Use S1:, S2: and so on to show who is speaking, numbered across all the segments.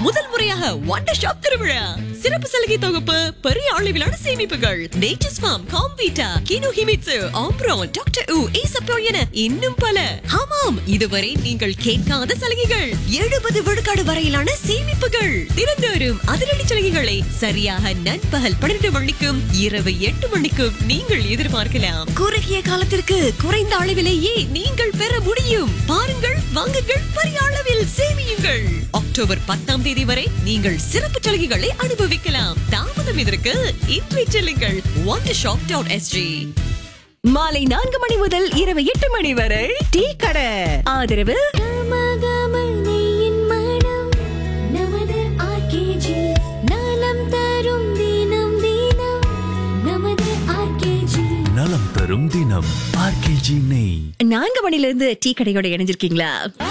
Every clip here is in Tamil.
S1: முதல் முறையாக வண்டர் ஷாப் திருவிழா சிறப்பு சலுகை தொகுப்பு பெரிய அளவிலான சேமிப்புகள் nature's farm Comvita Kinohimitsu ஆம்ப்ரோன் டாக்டர் உ ஈசப்போ என இன்னும் பல ஆமாம் இதுவரை நீங்கள் கேட்காத சலுகைகள் எழுபது விழுக்காடு வரையிலான சேமிப்புகள் தினந்தோறும் அதிரடி சலுகைகளை சரியாக நண்பகல் பன்னிரண்டு மணிக்கும் இரவு எட்டு மணிக்கும் நீங்கள் எதிர்பார்க்கலாம் குறுகிய காலத்திற்கு குறைந்த அளவிலேயே நீங்கள் பெற முடியும் பாருங்கள் வாங்குங்கள் பெரிய அளவில் சேமியுங்கள் அக்டோபர் பத்தாம் தேதி வரை நீங்கள் சிறப்பு சலுகைகளை அனுபவிக்கலாம் தாமதம் இதற்கு இன்றை செல்லுங்கள் ஒன் ஷாப் டாட் எஸ்ஜி மாலை நான்கு மணி முதல் இரவு எட்டு மணி வரை
S2: டீ கடை
S1: ஆதரவு
S3: கமகமனையின் மனம் நமது RKG. நலம் தரும் தினம் தினம் நமது RKG.
S4: நலம் தரும் தினம் ஆர்கேஜி நெய்
S1: நான்கு மணில இருந்து டீ கடையோட இணைஞ்சிருக்கீங்களா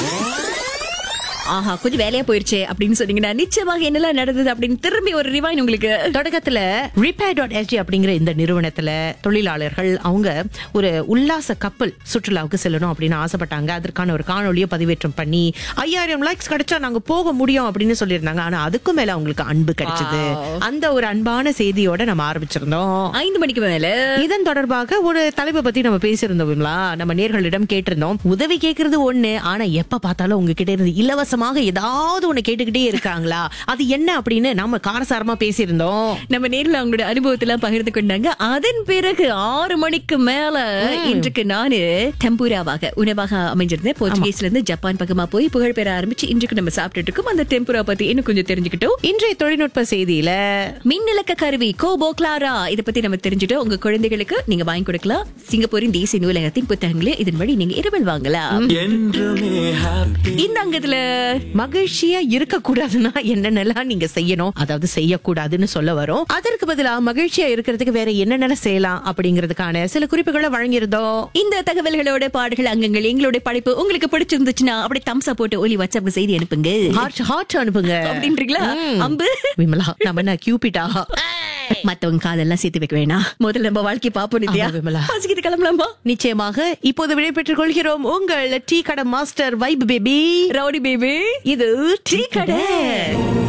S1: ஆஹா கொஞ்சம் வேலையா போயிருச்சே அப்படின்னு சொன்னீங்கன்னா நிச்சயமாக என்னெல்லாம் நடந்தது அப்படின்னு திரும்பி ஒரு ரிவைன் உங்களுக்கு
S2: தொடக்கத்துல ரிப்பேர் டாட் எஸ்ஜி அப்படிங்கிற இந்த நிறுவனத்துல தொழிலாளர்கள் அவங்க ஒரு உல்லாச கப்பல் சுற்றுலாவுக்கு செல்லணும் அப்படின்னு ஆசைப்பட்டாங்க அதற்கான ஒரு காணொலியை பதிவேற்றம் பண்ணி ஐயாயிரம் லைக்ஸ் கிடைச்சா நாங்க போக முடியும் அப்படின்னு சொல்லியிருந்தாங்க ஆனா அதுக்கும் மேல அவங்களுக்கு அன்பு கிடைச்சது அந்த ஒரு அன்பான செய்தியோட நம்ம ஆரம்பிச்சிருந்தோம்
S1: ஐந்து மணிக்கு மேல
S2: இதன் தொடர்பாக ஒரு தலைப்பை பத்தி நம்ம பேசியிருந்தோம் விமலா நம்ம நேர்களிடம் கேட்டிருந்தோம் உதவி கேட்கறது ஒண்ணு ஆனா எப்ப பார்த்தாலும் உங்ககிட்ட இருந்து இலவசமாக ஏதாவது ஒண்ணு கேட்டுக்கிட்டே இருக்காங்களா அது என்ன அப்படின்னு நம்ம காரசாரமா பேசியிருந்தோம்
S1: நம்ம நேர்ல அவங்களோட அனுபவத்தை எல்லாம் பகிர்ந்து கொண்டாங்க அதன் பிறகு ஆறு மணிக்கு மேல இன்றைக்கு நானு டெம்பூராவாக உணவாக அமைஞ்சிருந்தேன் போர்ச்சுகீஸ்ல இருந்து ஜப்பான் பக்கமா போய் புகழ் பெற ஆரம்பிச்சு இன்றைக்கு நம்ம சாப்பிட்டுட்டு இருக்கோம் அந்த டெம்பூரா பத்தி இன்னும் கொஞ்சம் தெரிஞ்சுக்கிட்டோம்
S2: இன்றைய தொழில்நுட்ப செய்தியில
S1: மின்னலக்க கருவி கோபோ கிளாரா இத பத்தி நம்ம தெரிஞ்சுட்டோம் உங்க குழந்தைகளுக்கு நீங்க வாங்கி கொடுக்கலாம் சிங்கப்பூரின் தேசிய நூலகத்தின் புத்தகங்களை இதன் வழி நீங்க இரவல் வாங்கலாம்
S4: என்றுமே ஹாப்பி
S1: இந்த அங்கத்துல
S2: மகிழ்ச்சியா இருக்க கூடாதுன்னா என்னென்னலாம் நீங்க செய்யணும் அதாவது செய்யக்கூடாதுன்னு சொல்ல வரும் அதற்கு பதிலா மகிழ்ச்சியா இருக்கிறதுக்கு வேற என்னென்ன செய்யலாம் அப்படிங்கறதுக்கான சில குறிப்புகளை வழங்கியிருந்தோம்
S1: இந்த தகவல்களோட பாடுகள் அங்கங்கள் எங்களோட படைப்பு உங்களுக்கு பிடிச்சிருந்துச்சுன்னா அப்படியே தம்சா போட்டு ஒலி வாட்ஸ்அப் செய்தி அனுப்புங்க
S2: ஹார்ட் ஹார்ட் அனுப்புங்க
S1: அப்படின்றீங்களா அம்பு
S2: விமலா நம்ம என்ன கியூபிட்டா
S1: மத்தவங்க காதெல்லாம் சேர்த்து வைக்க வேணாம் முதல்ல நம்ம வாழ்க்கை பாப்போம் நித்யா
S2: ஆமா, விமலா.
S1: பசிக்கிட்டு கிளம்பலாமா
S2: நிச்சயமாக இப்போது விடைபெற்றுக் கொள்கிறோம் உங்கள் டீ கடை master vibe baby
S1: rowdy baby
S2: இது
S1: டீ கடை